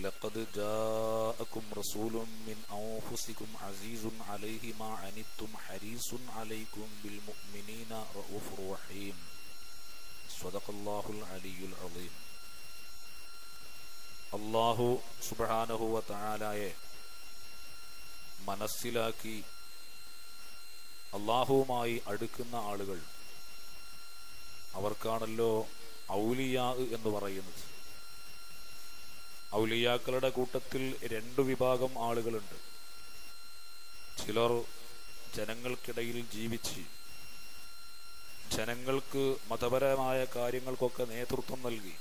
لقد جاءكم رسول من أنفسكم عزيز عليه ما عنتم حريص عليكم بالمؤمنين رؤوف رحيم صدق الله العلي العظيم അള്ളാഹു സുബാനഹുവ താലായെ മനസ്സിലാക്കി അള്ളാഹുവുമായി അടുക്കുന്ന ആളുകൾ അവർക്കാണല്ലോ ഔലിയാ എന്ന് പറയുന്നത് ഔലിയാക്കളുടെ കൂട്ടത്തിൽ രണ്ടു വിഭാഗം ആളുകളുണ്ട് ചിലർ ജനങ്ങൾക്കിടയിൽ ജീവിച്ച് ജനങ്ങൾക്ക് മതപരമായ കാര്യങ്ങൾക്കൊക്കെ നേതൃത്വം നൽകി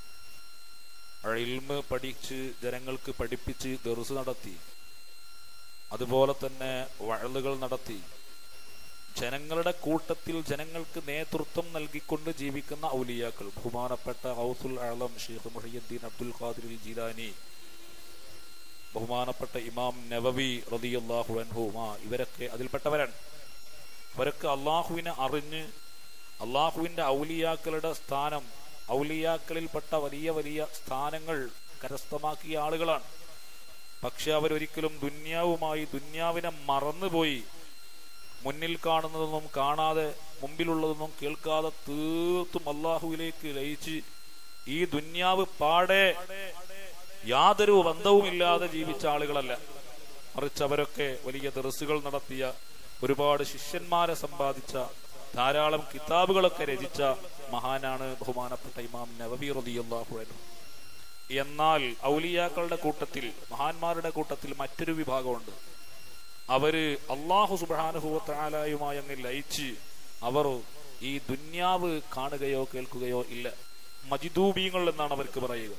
ഇൽമ് പഠിച്ച് ജനങ്ങൾക്ക് പഠിപ്പിച്ച് ദർസ് നടത്തി അതുപോലെ തന്നെ വഴലുകൾ നടത്തി ജനങ്ങളുടെ കൂട്ടത്തിൽ ജനങ്ങൾക്ക് നേതൃത്വം നൽകിക്കൊണ്ട് ജീവിക്കുന്ന ഔലിയാക്കൾ ബഹുമാനപ്പെട്ട ഹൗസുൽ ആളം ഷെയ്ഖ് മുഹിയുദ്ദീൻ അബ്ദുൽ ഖാദിർ ജീലാനി ബഹുമാനപ്പെട്ട ഇമാം നവവി റതിയല്ലാഹു അൻഹുമാ ഇവരൊക്കെ അതിൽപ്പെട്ടവരാണ് അവരൊക്കെ അള്ളാഹുവിനെ അറിഞ്ഞ് അള്ളാഹുവിന്റെ ഔലിയാക്കളുടെ സ്ഥാനം ഔലിയാക്കളിൽപ്പെട്ട വലിയ വലിയ സ്ഥാനങ്ങൾ കരസ്ഥമാക്കിയ ആളുകളാണ് പക്ഷെ അവരൊരിക്കലും ദുന്യാവുമായി ദുന്യാവിനെ മറന്നുപോയി മുന്നിൽ കാണുന്നതൊന്നും കാണാതെ മുമ്പിലുള്ളതൊന്നും കേൾക്കാതെ തീർത്തും അള്ളാഹുവിലേക്ക് ലയിച്ച് ഈ ദുന്യാവ് പാടെ യാതൊരു ബന്ധവുമില്ലാതെ ജീവിച്ച ആളുകളല്ല മറിച്ച് അവരൊക്കെ വലിയ ദർസുകൾ നടത്തിയ ഒരുപാട് ശിഷ്യന്മാരെ സമ്പാദിച്ച ധാരാളം കിതാബുകളൊക്കെ രചിച്ച മഹാനാണ് ബഹുമാനപ്പെട്ട ഇമാം നവബി റളിയല്ലാഹു അൻഹു എന്നാൽ ഔലിയാക്കളുടെ കൂട്ടത്തിൽ മഹാന്മാരുടെ കൂട്ടത്തിൽ മറ്റൊരു വിഭാഗമുണ്ട് അവര് അള്ളാഹു സുബാനുഭവത്താലായുമായി അങ്ങ് ലയിച്ച് അവർ ഈ ദുന്യാവ് കാണുകയോ കേൾക്കുകയോ ഇല്ല മജിദൂബീങ്ങൾ എന്നാണ് അവർക്ക് പറയുക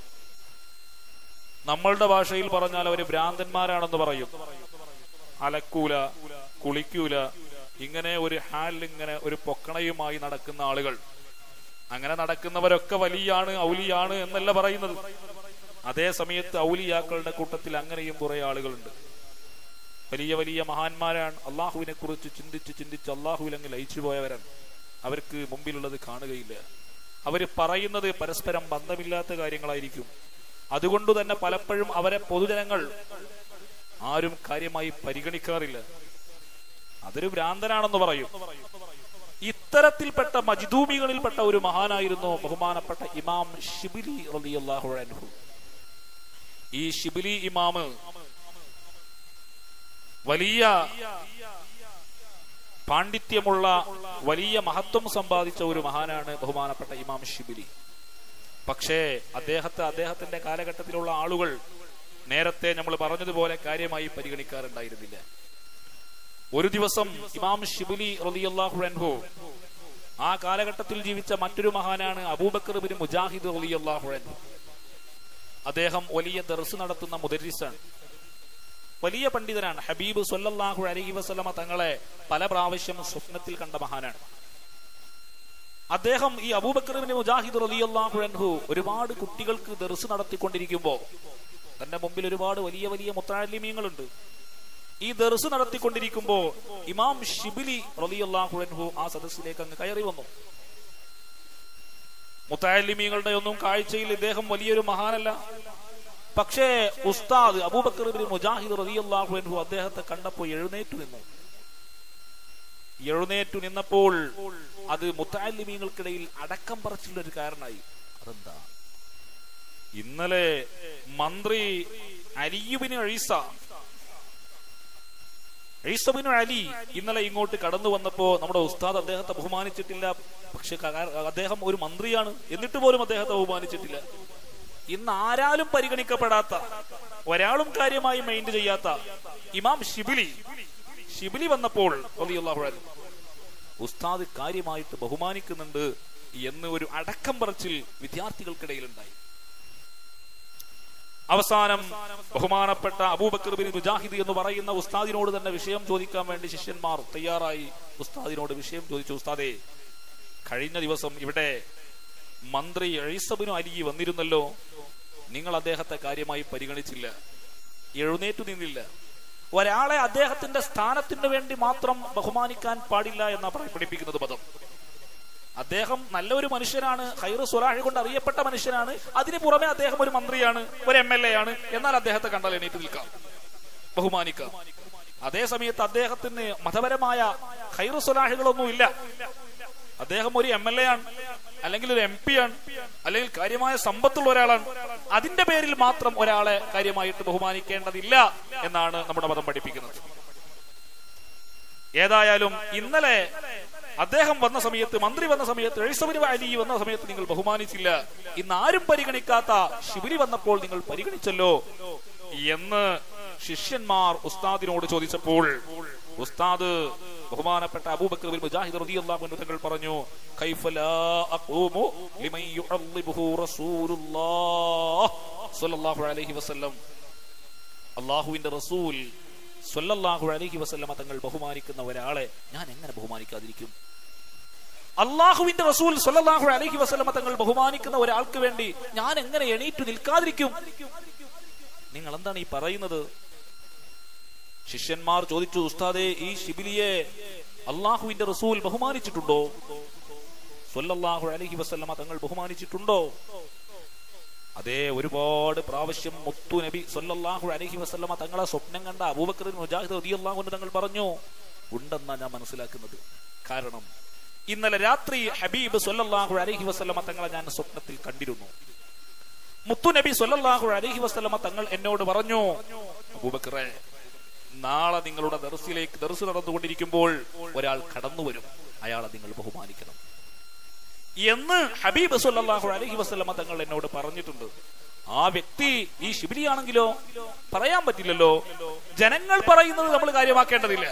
നമ്മളുടെ ഭാഷയിൽ പറഞ്ഞാൽ അവര് ഭ്രാന്തന്മാരാണെന്ന് പറയും അലക്കൂല കുളിക്കൂല ഇങ്ങനെ ഒരു ഹാലിൽ ഇങ്ങനെ ഒരു പൊക്കണയുമായി നടക്കുന്ന ആളുകൾ അങ്ങനെ നടക്കുന്നവരൊക്കെ വലിയാണ് ഔലിയാണ് എന്നല്ല പറയുന്നത് അതേ സമയത്ത് ഔലിയാക്കളുടെ കൂട്ടത്തിൽ അങ്ങനെയും കുറെ ആളുകളുണ്ട് വലിയ വലിയ മഹാന്മാരാണ് അള്ളാഹുവിനെ കുറിച്ച് ചിന്തിച്ച് ചിന്തിച്ച് അള്ളാഹുവിൽ അങ്ങ് ലയിച്ചു പോയവരാണ് അവർക്ക് മുമ്പിലുള്ളത് കാണുകയില്ല അവര് പറയുന്നത് പരസ്പരം ബന്ധമില്ലാത്ത കാര്യങ്ങളായിരിക്കും അതുകൊണ്ട് തന്നെ പലപ്പോഴും അവരെ പൊതുജനങ്ങൾ ആരും കാര്യമായി പരിഗണിക്കാറില്ല അതൊരു ഭ്രാന്തനാണെന്ന് പറയും ഇത്തരത്തിൽപ്പെട്ട മജ്ദൂമികളിൽപ്പെട്ട ഒരു മഹാനായിരുന്നു ബഹുമാനപ്പെട്ട ഇമാം ഷിബിലി റളിയല്ലാഹു അൻഹു ഈ ഷിബിലി ഇമാമ് വലിയ പാണ്ഡിത്യമുള്ള വലിയ മഹത്വം സമ്പാദിച്ച ഒരു മഹാനാണ് ബഹുമാനപ്പെട്ട ഇമാം ഷിബിലി പക്ഷേ അദ്ദേഹത്തെ അദ്ദേഹത്തിന്റെ കാലഘട്ടത്തിലുള്ള ആളുകൾ നേരത്തെ നമ്മൾ പറഞ്ഞതുപോലെ കാര്യമായി പരിഗണിക്കാറുണ്ടായിരുന്നില്ല ഒരു ദിവസം ഇമാം ഷിബുലി റളിയല്ലാഹു അൻഹു ആ കാലഘട്ടത്തിൽ ജീവിച്ച മറ്റൊരു മഹാനാണ് അബൂബക്കർ ബിൻ മുജാഹിദ് റളിയല്ലാഹു അൻഹു അദ്ദേഹം വലിയ ദർസ് നടത്തുന്ന മുദരിസാണ് വലിയ പണ്ഡിതനാണ് ഹബീബ് സല്ലല്ലാഹു അലൈഹി വസല്ലമ തങ്ങളെ പല പ്രാവശ്യം സ്വപ്നത്തിൽ കണ്ട മഹാനാണ് അദ്ദേഹം ഈ അബൂബക്കർ ബിൻ മുജാഹിദ് റളിയല്ലാഹു അൻഹു ഒരുപാട് കുട്ടികൾക്ക് ദർസ് നടത്തിക്കൊണ്ടിരിക്കുമ്പോൾ തന്റെ മുമ്പിൽ ഒരുപാട് വലിയ വലിയ മുത്താലിമീങ്ങളുണ്ട് ഈ ദർസ് നടത്തിക്കൊണ്ടിരിക്കുമ്പോ ഇമാം ഷിബിലി റളിയല്ലാഹു അൻഹു ആ സദസ്സിലേക്ക് അങ്ങ് കയറി വന്നു മുത്താലിമീങ്ങളുടെ ഒന്നും കാഴ്ചയിൽ ഇദ്ദേഹം വലിയൊരു മഹാനല്ല പക്ഷേ ഉസ്താദ് അബൂബക്കർ ബിൻ മുജാഹിദ് റളിയല്ലാഹു അൻഹു അദ്ദേഹത്തെ കണ്ടപ്പോൾ എഴുന്നേറ്റു നിന്നു എഴുന്നേറ്റു നിന്നപ്പോൾ അത് മുത്താലിമീങ്ങൾക്കിടയിൽ അടക്കം പറച്ചിലുള്ള ഒരു കാരണമായി അതെന്താ ഇന്നലെ മന്ത്രി അലിയുബിന് അഴീസ ഈസബിനു അലി ഇന്നലെ ഇങ്ങോട്ട് കടന്നു വന്നപ്പോ നമ്മുടെ ഉസ്താദ് അദ്ദേഹത്തെ ബഹുമാനിച്ചിട്ടില്ല പക്ഷെ അദ്ദേഹം ഒരു മന്ത്രിയാണ് എന്നിട്ട് പോലും അദ്ദേഹത്തെ ബഹുമാനിച്ചിട്ടില്ല ഇന്ന് ആരാലും പരിഗണിക്കപ്പെടാത്ത ഒരാളും കാര്യമായി മൈൻഡ് ചെയ്യാത്ത ഇമാം ഷിബിലി ഷിബിലി വന്നപ്പോൾ റളിയല്ലാഹു അൻഹു ഉസ്താദ് കാര്യമായിട്ട് ബഹുമാനിക്കുന്നുണ്ട് എന്ന് ഒരു അടക്കം പറച്ചിൽ വിദ്യാർത്ഥികൾക്കിടയിൽ ഉണ്ടായി അവസാനം ബഹുമാനപ്പെട്ട അബൂബക്കർ ബിൻ മുജാഹിദ് എന്ന് പറയുന്ന ഉസ്താദിനോട് തന്നെ വിഷയം ചോദിക്കാൻ വേണ്ടി ശിഷ്യന്മാർ തയ്യാറായി ഉസ്താദിനോട് വിഷയം ചോദിച്ചു ഉസ്താദെ കഴിഞ്ഞ ദിവസം ഇവിടെ മന്ത്രി എഴുസബിനു അലി വന്നിരുന്നല്ലോ നിങ്ങൾ അദ്ദേഹത്തെ കാര്യമായി പരിഗണിച്ചില്ല എഴുന്നേറ്റു നിന്നില്ല ഒരാളെ അദ്ദേഹത്തിന്റെ സ്ഥാനത്തിന് വേണ്ടി മാത്രം ബഹുമാനിക്കാൻ പാടില്ല എന്ന പഠിപ്പിക്കുന്നത് പദം അദ്ദേഹം നല്ലൊരു മനുഷ്യനാണ് ഹൈറ് സുലാഹി കൊണ്ട് അറിയപ്പെട്ട മനുഷ്യനാണ് അതിന് പുറമെ അദ്ദേഹം ഒരു മന്ത്രിയാണ് ഒരു എം എൽ എ ആണ് എന്നാൽ അദ്ദേഹത്തെ കണ്ടാൽ എണീറ്റ് നിൽക്കാം ബഹുമാനിക്കാം അതേ സമയത്ത് അദ്ദേഹത്തിന് മതപരമായ ഹൈറ് സുലാഹികളൊന്നും ഇല്ല അദ്ദേഹം ഒരു എം എൽ എ ആണ് അല്ലെങ്കിൽ ഒരു എം പി ആണ് അല്ലെങ്കിൽ കാര്യമായ സമ്പത്തുള്ള ഒരാളാണ് അതിന്റെ പേരിൽ മാത്രം ഒരാളെ കാര്യമായിട്ട് ബഹുമാനിക്കേണ്ടതില്ല എന്നാണ് നമ്മുടെ മതം പഠിപ്പിക്കുന്നത് ഏതായാലും ഇന്നലെ അദ്ദേഹം വന്ന സമയത്ത് മന്ത്രി വന്ന സമയത്ത് എഴുസബിന് അലി വന്ന സമയത്ത് നിങ്ങൾ ബഹുമാനിച്ചില്ല ഇന്ന് ആരും പരിഗണിക്കാത്ത ശിബിരി വന്നപ്പോൾ നിങ്ങൾ പരിഗണിച്ചല്ലോ എന്ന് ശിഷ്യന്മാർ ഉസ്താദിനോട് ചോദിച്ചപ്പോൾ ഉസ്താദ് ബഹുമാനപ്പെട്ട അബൂബക്കർ ബിൻ മുജാഹിദ് റളിയല്ലാഹു അൻഹു തങ്ങൾ പറഞ്ഞു കൈഫ ലാ അഖൂമു ലിമൻ യുഅള്ളിബുഹു റസൂലുള്ളാഹ് സ്വല്ലല്ലാഹു അലൈഹി വസല്ലം അള്ളാഹുവിന്റെ റസൂൽ സ്വല്ലല്ലാഹു അലൈഹി വസല്ലമ തങ്ങൾ ബഹുമാനിക്കുന്ന ഒരാളെ ഞാൻ എങ്ങനെ ബഹുമാനിക്കാതിരിക്കും അള്ളാഹുവിന്റെ റസൂൽ സ്വല്ലല്ലാഹു അലൈഹി വസല്ലമ തങ്ങൾ ബഹുമാനിക്കുന്ന ഒരാൾക്ക് വേണ്ടി ഞാൻ എങ്ങനെ എണീറ്റു നിൽക്കാതിരിക്കും നിങ്ങൾ എന്താണ് ഈ പറയുന്നത് ശിഷ്യന്മാർ ചോദിച്ചു ഉസ്താദെ ഈ ശിബിലിയെ അള്ളാഹുവിന്റെ റസൂൽ ബഹുമാനിച്ചിട്ടുണ്ടോ സ്വല്ലല്ലാഹു അലൈഹി വസല്ലമ തങ്ങൾ ബഹുമാനിച്ചിട്ടുണ്ടോ അതേ ഒരുപാട് പ്രാവശ്യം മുത്തു നബി സല്ലല്ലാഹു അലൈഹി വസല്ലമ തങ്ങളെ സ്വപ്നം കണ്ട അബൂബക്കർ മുജാഹിദ് റളിയല്ലാഹു അൻഹു തങ്ങൾ പറഞ്ഞു ഉണ്ടെന്നാ ഞാൻ മനസ്സിലാക്കുന്നത് കാരണം ഇന്നലെ രാത്രി ഹബീബ് സല്ലല്ലാഹു അലൈഹി വസല്ലമ തങ്ങളെ ഞാൻ സ്വപ്നത്തിൽ കണ്ടിരുന്നു മുത്തു നബി സല്ലല്ലാഹു അലൈഹി വസല്ലമ തങ്ങൾ എന്നോട് പറഞ്ഞു അബൂബക്കറെ നാളെ നിങ്ങളുടെ ദർസിലേക്ക് ദർസ് നടന്നുകൊണ്ടിരിക്കുമ്പോൾ ഒരാൾ കടന്നു വരും അയാളെ നിങ്ങൾ ബഹുമാനിക്കണം എന്ന് ഹബീബ് സല്ലല്ലാഹു അലൈഹി വസല്ലമ തങ്ങൾ എന്നോട് പറഞ്ഞിട്ടുണ്ട് ആ വ്യക്തി ഈ ശിബിരിയാണെങ്കിലോ പറയാൻ പറ്റില്ലല്ലോ ജനങ്ങൾ പറയുന്നത് നമ്മൾ കാര്യമാക്കേണ്ടതില്ല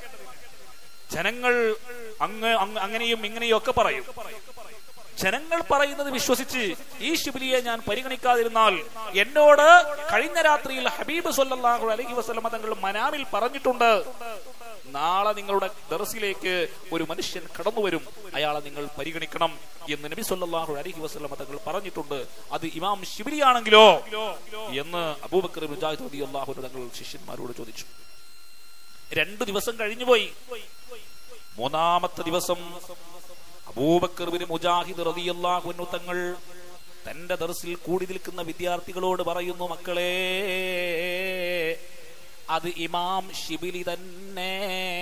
ജനങ്ങൾ അങ്ങ് അങ്ങ് അങ്ങനെയും ഇങ്ങനെയും ഒക്കെ പറയും ജനങ്ങൾ പറയുന്നത് വിശ്വസിച്ച് ഈ ശിബിലിയെ ഞാൻ പരിഗണിക്കാതിരുന്നാൽ എന്നോട് കഴിഞ്ഞ രാത്രിയിൽ ഹബീബ് സല്ലല്ലാഹു അലൈഹി വസല്ലമ തങ്ങൾ മനാമിൽ പറഞ്ഞിട്ടുണ്ട് നാളെ നിങ്ങളുടെ ദർസിലേക്ക് ഒരു മനുഷ്യൻ കടന്നു വരും അയാളെ നിങ്ങൾ പരിഗണിക്കണം എന്ന് നബി സല്ലല്ലാഹു അലൈഹി വസല്ലമ തങ്ങൾ പറഞ്ഞിട്ടുണ്ട് അത് ഇമാം ശിബിലിയാണെങ്കിലോ എന്ന് അബൂബക്കർ മുജാഹിദ് റളിയല്ലാഹു അൻഹു തങ്ങൾ ശിഷ്യന്മാരോട് ചോദിച്ചു രണ്ടു ദിവസം കഴിഞ്ഞു പോയി മൂന്നാമത്തെ ദിവസം അബൂബക്കർ ബിൻ മുജാഹിദ് റളിയല്ലാഹു അൻഹു തങ്ങൾ തന്റെ ദർസിൽ കൂടി നിൽക്കുന്ന വിദ്യാർത്ഥികളോട് പറയുന്നു മക്കളെ അത് ഇമാം ഷിബിലി തന്നെ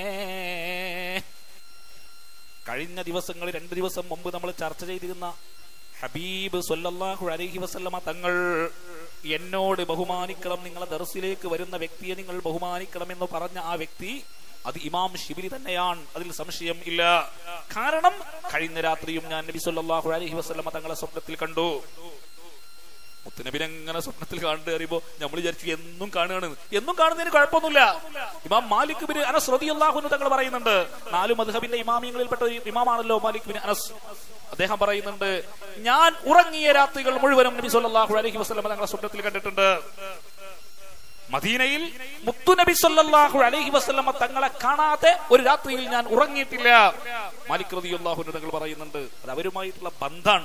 കഴിഞ്ഞ ദിവസങ്ങളിൽ രണ്ട് ദിവസം മുമ്പ് നമ്മൾ ചർച്ച ചെയ്തിരുന്ന ഹബീബ് സല്ലല്ലാഹു അലൈഹി വസല്ലമ തങ്ങൾ എന്നോട് ബഹുമാനിക്കണം നിങ്ങളെ ദർസിലേക്ക് വരുന്ന വ്യക്തിയെ നിങ്ങൾ ബഹുമാനിക്കണം എന്ന് പറഞ്ഞ ആ വ്യക്തി അത് ഇമാം ഷിബിലി തന്നെയാണ് അതിൽ സംശയം ഇല്ല കാരണം കഴിഞ്ഞ രാത്രിയും ഞാൻ നബി സല്ലല്ലാഹു അലൈഹി വസല്ലമ തങ്ങളെ സ്വപ്നത്തിൽ കണ്ടു മുത്തനബിനെ എങ്ങനെ സ്വപ്നത്തിൽ കാണുന്നത് അറിയുമ്പോ നമ്മൾ വിചാരിച്ചു എന്നും കാണുകയാണ് എന്നും കാണുന്നതിന് കുഴപ്പമൊന്നുമില്ല ഇമാം മാലിക് ബിൻ അനസ് റളിയല്ലാഹു അൻഹു തങ്ങൾ പറയുന്നുണ്ട് നാലു മദ്ഹബിന്റെ ഇമാമിയങ്ങളിൽപ്പെട്ട ഒരു ഇമാമാണല്ലോ മാലിക് ബിൻ അനസ് അദ്ദേഹം പറയുന്നുണ്ട് ഞാൻ ഉറങ്ങിയ രാത്രികൾ മുഴുവനും നബി സല്ലല്ലാഹു അലൈഹി വസല്ലം തങ്ങളെ സ്വപ്നത്തിൽ കണ്ടിട്ടുണ്ട് മദീനയിൽ മുത്തുനബി സല്ലല്ലാഹു അലൈഹി വസല്ലമ തങ്ങളെ കാണാതെ ഒരു രാത്രിയിൽ ഞാൻ ഉറങ്ങിയിട്ടില്ല മാലിക് റളിയല്ലാഹു അൻഹു തങ്ങൾ പറയുന്നുണ്ട് അത് അവരുമായിട്ടുള്ള ബന്ധാണ്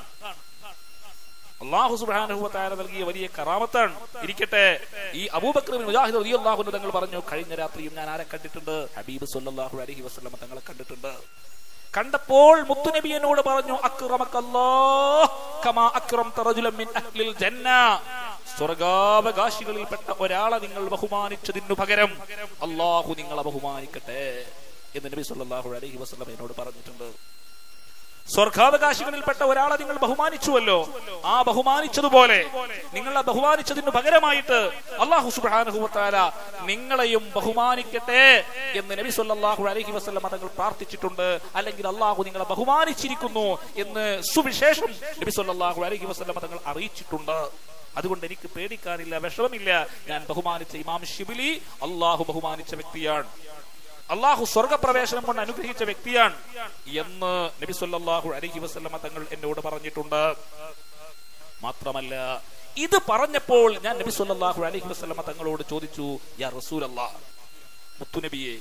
അള്ളാഹു സുബ്ഹാനഹു വ തആല നൽകിയ വലിയ കറാമത്താണ് ഇരിക്കട്ടെ ഈ അബൂബക്കർ ബിൻ മുജാഹിദ് റളിയല്ലാഹു അൻഹു തങ്ങൾ പറഞ്ഞു കഴിഞ്ഞ രാത്രിയും ഞാൻ ആരെ കണ്ടിട്ടുണ്ട് ഹബീബ് സല്ലല്ലാഹു അലൈഹി വസല്ലമ തങ്ങളെ കണ്ടിട്ടുണ്ട് കണ്ടപ്പോൾ മുത്തുനബി എന്നോട് പറഞ്ഞു അക്രമക്കല്ലാഹ് കമാ അക്രംത റജുലൻ മിൻ അഹ്ലിൽ ജന്ന സ്വർഗാവകാശികളിൽപ്പെട്ട ഒരാളെ നിങ്ങൾ ബഹുമാനിച്ചതിനു പകരം അള്ളാഹു നിങ്ങളെ ബഹുമാനിക്കട്ടെ എന്ന് നബി സല്ലല്ലാഹു അലൈഹി വസല്ലം എന്നോട് പറഞ്ഞിട്ടുണ്ട് സ്വർഗാവകാശികളിൽപ്പെട്ട ഒരാളെ നിങ്ങൾ ബഹുമാനിച്ചുവല്ലോ ആ ബഹുമാനിച്ചതുപോലെ നിങ്ങളെ ബഹുമാനിച്ചതിന് പകരമായിട്ട് അള്ളാഹു സുബാനുഹുവത്താല നിങ്ങളെയും ബഹുമാനിക്കട്ടെ എന്ന് നബി സല്ലല്ലാഹു അലൈഹി വസല്ലം തങ്ങൾ പ്രാർത്ഥിച്ചിട്ടുണ്ട് അല്ലെങ്കിൽ അള്ളാഹു നിങ്ങളെ ബഹുമാനിച്ചിരിക്കുന്നു എന്ന് സുവിശേഷം നബി സല്ലല്ലാഹു അലൈഹി വസല്ലം തങ്ങൾ അറിയിച്ചിട്ടുണ്ട് അതുകൊണ്ട് എനിക്ക് പേടിക്കാനില്ല വിഷമമില്ല ഞാൻ ബഹുമാനിച്ച ഇമാം ഷിബിലി അള്ളാഹു ബഹുമാനിച്ച വ്യക്തിയാണ് അള്ളാഹു സ്വർഗപ്രവേശനം കൊണ്ട് അനുഗ്രഹിച്ച വ്യക്തിയാണ് എന്ന് നബി സല്ലല്ലാഹു അലൈഹി വസല്ലമ തങ്ങൾ എന്നോട് പറഞ്ഞിട്ടുണ്ട് മാത്രമല്ല ഇത് പറഞ്ഞപ്പോൾ ഞാൻ നബി സല്ലല്ലാഹു അലൈഹി വസല്ലമ തങ്ങളോട് ചോദിച്ചു യാ റസൂലല്ലാ മുത്തുനബിയെ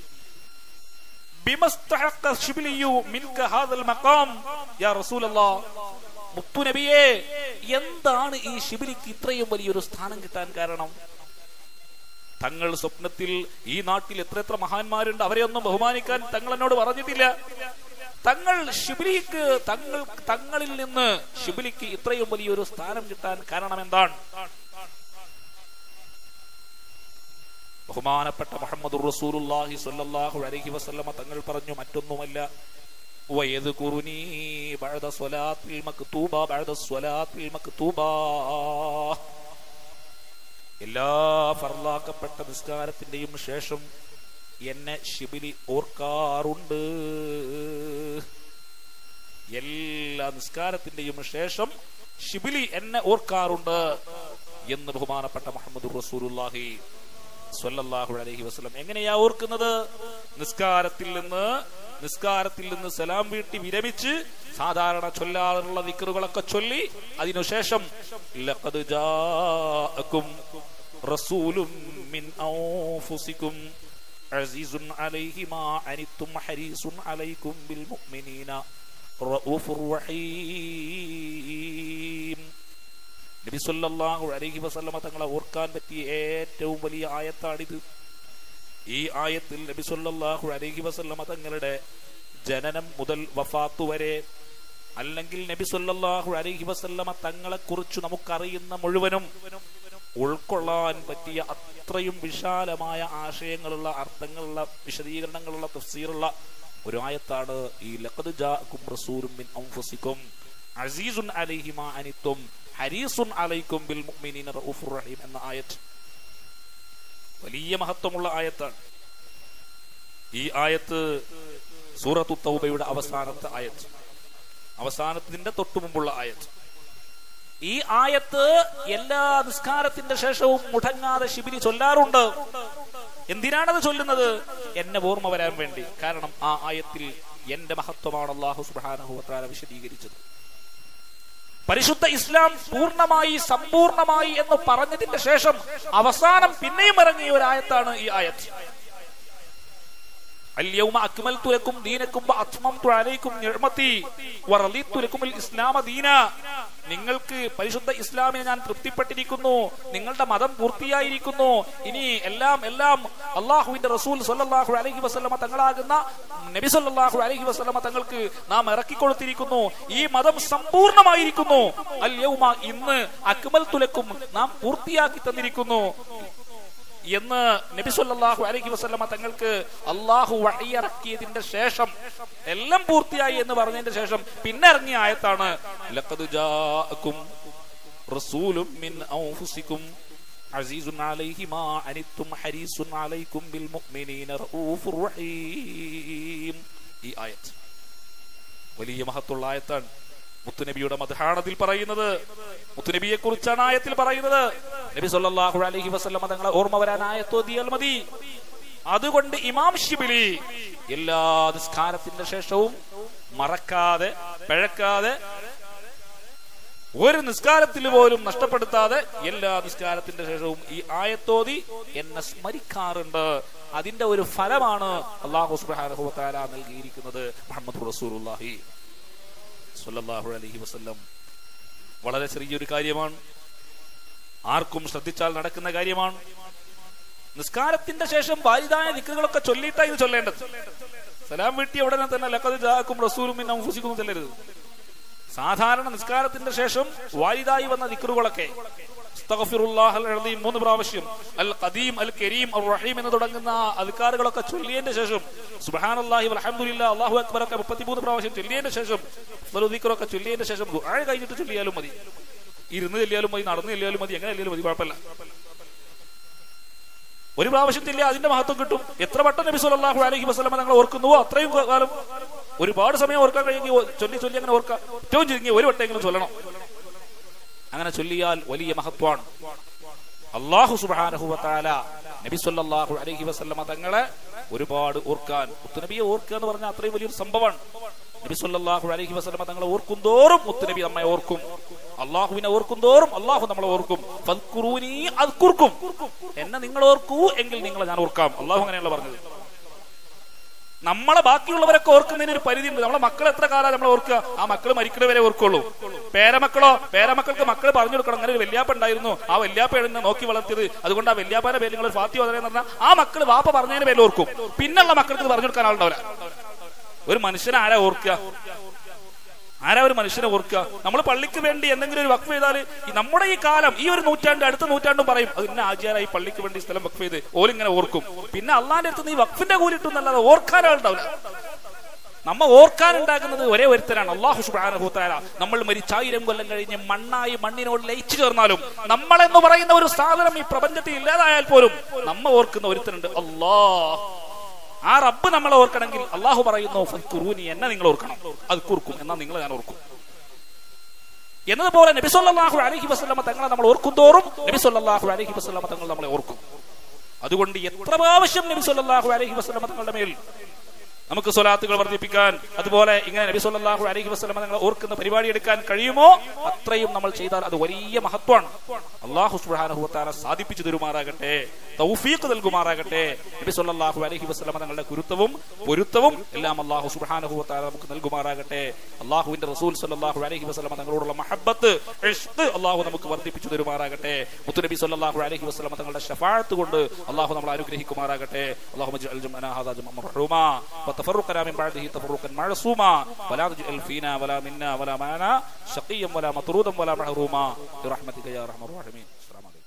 ബിമസ്തഹഖ ശിബ്ലിയു മിൻക ഹാദൽ മഖാം യാ റസൂലല്ലാ മുത്തുനബിയെ എന്താണ് ഈ ശിബിലിക്ക് ഇത്രയും വലിയൊരു സ്ഥാനം കിട്ടാൻ കാരണം തങ്ങൾ സ്വപ്നത്തിൽ ഈ നാട്ടിൽ എത്ര എത്ര മഹാന്മാരുണ്ട് അവരെ ഒന്നും ബഹുമാനിക്കാൻ തങ്ങൾ എന്നോട് പറഞ്ഞിട്ടില്ല തങ്ങൾ ഷിബിലിക്ക് തങ്ങൾ തങ്ങളിൽ നിന്ന് ഷിബിലിക്ക് ഇത്രയും വലിയൊരു സ്ഥാനം കിട്ടാൻ കാരണം എന്താണ് ബഹുമാനപ്പെട്ട മുഹമ്മദ് റസൂലുള്ളാഹി സ്വല്ലല്ലാഹു അലൈഹി വസല്ലമ തങ്ങൾ പറഞ്ഞു മറ്റൊന്നുമല്ല വയദ്കുറുനി ബഅദ സ്വലാത്തിൽ മക്തൂബ ബഅദ സ്വലാത്തിൽ മക്തൂബ എല്ലാ ഫർലാക്കപ്പെട്ട നിസ്കാരത്തിന്റെയും ശേഷം എന്നെ ഷിബിലി ഓർക്കാറുണ്ട് എല്ലാ നിസ്കാരത്തിന്റെയും ശേഷം ഷിബിലി എന്നെ ഓർക്കാറുണ്ട് എന്ന് ബഹുമാനപ്പെട്ട മുഹമ്മദ് റസൂലുള്ളാഹി സ്വല്ലല്ലാഹു അലൈഹി വസല്ലം എങ്ങനെയാ ഓർക്കുന്നത് നിസ്കാരത്തിൽ നിന്ന് നിസ്കാരത്തിൽ നിന്ന് സലാം വീട്ടി വിരമിച്ച് സാധാരണ ചൊല്ലാറുള്ള ദിക്റുകളൊക്കെ ചൊല്ലി അതിനുശേഷം ലഖദ് ജാഅക്കും റസൂലും മിൻ ഔഫുസിക്കും അസീസുൻ അലൈഹി മാ അനിത്തും ഹരീസുൻ അലൈക്കും ബിൽ മുഅ്മിനീന റഊഫുർ റഹീം നബി സല്ലല്ലാഹു അലൈഹി വസല്ലമ തങ്ങളെ ഓർക്കാൻ പറ്റിയ ഏറ്റവും വലിയ ആയത്താണിത് ഈ ആയത്തിൽ നബി സല്ലല്ലാഹു അലൈഹി വസല്ലമ തങ്ങളുടെ ജനനം മുതൽ വഫാത്ത് വരെ അല്ലെങ്കിൽ നബി സല്ലല്ലാഹു അലൈഹി വസല്ലമ തങ്ങളെ കുറിച്ച് നമുക്കറിയുന്ന മുഴുവനും ഉൾക്കൊള്ളാൻ പറ്റിയ അത്രയും വിശാലമായ ആശയങ്ങളുള്ള അർത്ഥങ്ങളുള്ള വിശദീകരണങ്ങളുള്ള തഫ്സീറുള്ള ഒരു ആയത്താണ് ഈ ലഖദ് ജാഅക്കും റസൂലും മിൻ അൻഫുസിക്കും അസീസുൻ അലൈഹി മാ അനിത്തും ഹരീസുൻ അലൈക്കും ബിൽ മുഅ്മിനീന റഊഫുർ റഹീം എന്ന ആയത്ത് വലിയ മഹത്വമുള്ള ആയത്താണ് ഈ ആയത്ത് സൂറത്തു തൗബയുടെ അവസാനത്തെ ആയത്ത് അവസാനത്തിന്റെ തൊട്ടു മുമ്പുള്ള ആയത്ത് ഈ ആയത്ത് എല്ലാ നിസ്കാരത്തിന്റെ ശേഷവും മുടങ്ങാതെ ശിബിരി ചൊല്ലാറുണ്ട് എന്തിനാണത് ചൊല്ലുന്നത് എന്നെ ഓർമ്മ വരാൻ വേണ്ടി കാരണം ആ ആയത്തിൽ എന്റെ മഹത്വമാണ് അള്ളാഹു സുബ്ഹാനഹു വതആല വിശദീകരിച്ചത് പരിശുദ്ധ ഇസ്ലാം പൂർണ്ണമായി സമ്പൂർണമായി എന്ന് പറഞ്ഞതിന്റെ ശേഷം അവസാനം പിന്നെയും ഇറങ്ങിയ ഒരു ആയത്താണ് ഈ ആയത്ത് اليوم أكملت لكم دينكم وأتممت عليكم نعمتي ورضيت لكم الإسلام دينا നിങ്ങൾക്ക് പരിശുദ്ധ ഇസ്ലാമിനെ ഞാൻ തൃപ്തിപ്പെട്ടിരിക്കുന്നു നിങ്ങളുടെ മതം പൂർത്തിയായിരിക്കുന്നു ഇനി എല്ലാം എല്ലാം അള്ളാഹുവിന്റെ റസൂൽ സല്ലല്ലാഹു അലൈഹി വസല്ലമ തങ്ങളാകുന്ന നബി സല്ലല്ലാഹു അലൈഹി വസല്ലമ തങ്ങൾക്ക് നാം ഇറക്കിക്കൊടുത്തിരിക്കുന്നു ഈ മതം സമ്പൂർണ്ണമായിരിക്കുന്നു അല്യവുമ ഇന്ന് അക്മൽ തുലക്കും നാം പൂർത്തിയാക്കി തന്നിരിക്കുന്നു എന്ന് നബി സല്ലല്ലാഹു അലൈഹി വസല്ലമ തങ്ങൾക്ക് അള്ളാഹു വഴിയിറക്കിയതിന്റെ ശേഷം എല്ലാം പൂർത്തിയായി എന്ന് പറഞ്ഞതിന്റെ ശേഷം പിന്നെ ഇറങ്ങിയ ആയത്താണ് ലഖദ് ജാഅക്കും റസൂലും മിൻ അൻഫുസിക്കും അസീസുൻ അലൈഹി മാ അനിത്തും ഹരീസുൻ അലൈക്കും ബിൽ മുഅ്മിനീന റഊഫുർ റഹീം ഈ ആയത്ത് വലിയ മഹത്തുള്ള ആയത്താണ് മുത്തുനബിയുടെ മധഹാണത്തിൽ പറയുന്നത് മുത്തുനബിയെ കുറിച്ചാണ് ആയത്തിൽ പറയുന്നത് നബി സല്ലല്ലാഹു അലൈഹി വസല്ലമ തങ്ങളെ ഓർമ്മ വരാൻ ആയത്തോതിയാൽ മതി അതുകൊണ്ട് ഇമാം ഷിബിലി എല്ലാ നിസ്കാരത്തിന്റെ ശേഷവും മറക്കാതെ പിഴക്കാതെ ഒരു നിസ്കാരത്തിൽ പോലും നഷ്ടപ്പെടുത്താതെ എല്ലാ നിസ്കാരത്തിന്റെ ശേഷവും ഈ ആയത്തോതി എന്നെ സ്മരിക്കാറുണ്ട് അതിന്റെ ഒരു ഫലമാണ് അള്ളാഹു സുബ്ഹാനഹു വതആല നൽകിയിരിക്കുന്നത് മുഹമ്മദ് റസൂലുള്ളാഹി സ്വല്ലല്ലാഹു അലൈഹി വസല്ലം വളരെ ചെറിയൊരു കാര്യമാണ് ആർക്കും ശ്രദ്ധിച്ചാൽ നടക്കുന്ന കാര്യമാണ് നിസ്കാരത്തിന്റെ ശേഷം വാരിതായ ദിക്കുകളൊക്കെ ചൊല്ലിയിട്ടാ ഇത് ചൊല്ലേണ്ടത് സലാം വീട്ടിയ ഉടനെ തന്നെ ലക്കത് ജാക്കും റസൂലും പിന്നെ അംഫുസിക്കും ചെല്ലരുത് സാധാരണ നിസ്കാരത്തിന്റെ ശേഷം വാരിതായി വന്ന ദിക്കറുകളൊക്കെ മൂന്ന് പ്രാവശ്യം അൽ ഖദീം അൽ കരീം അൽ റഹീം എന്ന് തുടങ്ങുന്ന അധികാറുകളൊക്കെ ചൊല്ലിയതിന്റെ ശേഷം സുബാനല്ലാഹി അലഹമുല്ല അള്ളാഹു അക്ബർ ഒക്കെ മുപ്പത്തിമൂന്ന് പ്രാവശ്യം ചൊല്ലിയതിന്റെ ശേഷം ദിക്കറൊക്കെ ചൊല്ലിയതിന്റെ ശേഷം ദുആ കഴിഞ്ഞിട്ട് ചൊല്ലിയാലും മതി ഇരുന്ന് ചെല്ലിയാലും മതി നടന്ന് ചെല്ലിയാലും മതി എങ്ങനെ ചെല്ലിയാലും മതി കുഴപ്പമില്ല ഒരു പ്രാവശ്യം ചെല്ലിയാൽ അതിന്റെ മഹത്വം കിട്ടും എത്ര വട്ടം നബി സല്ലല്ലാഹു അലൈഹി വസല്ലമ തങ്ങൾ ഓർക്കുന്നുവോ അത്രയും കാലം ഒരുപാട് സമയം ഓർക്കാൻ കഴിയുമെങ്കിൽ ചൊല്ലി ചൊല്ലി അങ്ങനെ ഓർക്കാം ഏറ്റവും ചുരുങ്ങി ഒരു വട്ടെങ്കിലും ചൊല്ലണം അങ്ങനെ ചൊല്ലിയാൽ വലിയ മഹത്വമാണ് അള്ളാഹു സുബ്ഹാനഹു വതആല നബി സല്ലല്ലാഹു അലൈഹി വസല്ലമ തങ്ങളെ ഒരുപാട് ഓർക്കാൻ മുത്തുനബിയെ ഓർക്കുക എന്ന് പറഞ്ഞാൽ അത്രയും വലിയൊരു സംഭവമാണ് നബി സല്ലല്ലാഹു അലൈഹി വസല്ലമ തങ്ങളെ ഓർക്കും തോറും മുത്തുനബി നമ്മെ ഓർക്കും അള്ളാഹുവിനെ ഓർക്കും തോറും അള്ളാഹു നമ്മളെ ഓർക്കും ഫദ്കുറൂനി അദ്കുർക്കും എന്നെ നിങ്ങൾ ഓർക്കൂ എങ്കിൽ നിങ്ങളെ ഞാൻ ഓർക്കാം അള്ളാഹു അങ്ങനെയുള്ള പറഞ്ഞത് നമ്മളെ ബാക്കിയുള്ളവരൊക്കെ ഓർക്കുന്നതിന് ഒരു പരിധി ഉണ്ട് നമ്മളെ മക്കൾ എത്ര കാലം നമ്മളെ ഓർക്കുക ആ മക്കൾ മരിക്കണ വരെ ഓർക്കുള്ളൂ പേരമക്കളോ പേരമക്കൾക്ക് മക്കൾ പറഞ്ഞു കൊടുക്കണം അങ്ങനെ ഒരു വല്യാപ്പ ഉണ്ടായിരുന്നു ആ വല്യാപ്പ എഴുന്ന നോക്കി വളർത്തിയത് അതുകൊണ്ട് ആ വല്യാപ്പാന്റെ പേര് നിങ്ങൾ ഫാത്തി ഓതനെന്ന് പറഞ്ഞാൽ ആ മക്കൾ വാപ്പ പറഞ്ഞതിന് പേര് ഓർക്കും പിന്നുള്ള മക്കൾക്ക് ഇത് പറഞ്ഞു കൊടുക്കാൻ ആളുണ്ടാവില്ല ഒരു മനുഷ്യനെ ആരാ ഓർക്കുക ആരാ ഒരു മനുഷ്യനെ ഓർക്കുക നമ്മൾ പള്ളിക്ക് വേണ്ടി എന്തെങ്കിലും ഒരു വക്ഫ് ചെയ്താൽ നമ്മുടെ ഈ കാലം ഈ ഒരു നൂറ്റാണ്ട് അടുത്ത നൂറ്റാണ്ടും പറയും അത് ഇന്ന ആചാരായി പള്ളിക്ക് വേണ്ടി ഈ സ്ഥലം വക്ഫ് ചെയ്ത് ഓലിങ്ങനെ ഓർക്കും പിന്നെ അള്ളാന്റെ അടുത്ത് നീ വക്ഫിന്റെ കൂലിട്ടൊന്നല്ലാതെ ഓർക്കാൻ ആളുണ്ടാവില്ല നമ്മ ഓർക്കാനുണ്ടാകുന്നത് ഒരേ ഒരുത്തരാണ് അള്ളാഹു സുബാനഹൂത്താര നമ്മൾ മരിച്ചായിരം കൊല്ലം കഴിഞ്ഞ് മണ്ണായി മണ്ണിനോട് ലയിച്ചു ചേർന്നാലും നമ്മളെന്ന് പറയുന്ന ഒരു സാധനം ഈ പ്രപഞ്ചത്തിൽ ഇല്ലാതായാൽ പോലും നമ്മ ഓർക്കുന്ന ഒരുത്തനുണ്ട് അല്ലാ ആ റബ്ബ് നമ്മളെ ഓർക്കണമെങ്കിൽ അള്ളാഹു പറയുന്നു ഫദ്കുറൂനി എന്നെ നിങ്ങൾ ഓർക്കണം അത് കുറുക്കും എന്നാൽ നിങ്ങൾ ഞാൻ ഓർക്കും എന്നതുപോലെ നബി സല്ലല്ലാഹു അലൈഹി വസല്ലമ തങ്ങളെ നമ്മൾ ഓർക്കും തോറും നബി സല്ലല്ലാഹു അലൈഹി വസല്ലമ തങ്ങൾ നമ്മളെ ഓർക്കും അതുകൊണ്ട് എത്ര പ്രാവശ്യം നബി സല്ലല്ലാഹു അലൈഹി വസല്ലമ തങ്ങളുടെ മേൽ നമുക്ക് സ്വലാത്തുകൾ വർദ്ധിപ്പിക്കാൻ അതുപോലെ ഇങ്ങനെ നബി സല്ലല്ലാഹു അലൈഹി വസല്ലമ തങ്ങളെ ഓർക്കുന്ന പരിപാടി എടുക്കാൻ കഴിയുമോ അത്രയും നമ്മൾ ചെയ്താൽ അത് വലിയ മഹത്വമാണ് അള്ളാഹു സുബ്ഹാനഹു വതആല സാധിപ്പിച്ചു തരുമാറാകട്ടെ തൗഫീഖ് നൽകുമാറാകട്ടെ നബി സല്ലല്ലാഹു അലൈഹി വസല്ലമ തങ്ങളുടെ കുരുത്തവും പൊരുത്തവും എല്ലാം അള്ളാഹു സുബ്ഹാനഹു വതആല നമുക്ക് നൽകുമാറാകട്ടെ അള്ളാഹുവിന്റെ റസൂൽ സല്ലല്ലാഹു അലൈഹി വസല്ലമ തങ്ങളോടുള്ള മഹബ്ബത്ത് ഇഷ്ഖ് അള്ളാഹു നമുക്ക് വർദ്ധിപ്പിച്ചു തരുമാറാകട്ടെ മുത്തുനബി സല്ലല്ലാഹു അലൈഹി വസല്ലമ തങ്ങളുടെ ഷഫാഅത്ത് കൊണ്ട് അള്ളാഹു നമ്മളെ അനുഗ്രഹിക്കുമാറാകട്ടെ അള്ളാഹു മജ്അൽ ജംഅന ഹാദാ ജംഅ മർഹൂമാ وتفرقنا من بعده تفرقا معصوما ولا تجعل فينا ولا منا ولا معنا شقيا ولا مطرودا ولا محروما برحمتك يا ارحم الراحمين السلام عليكم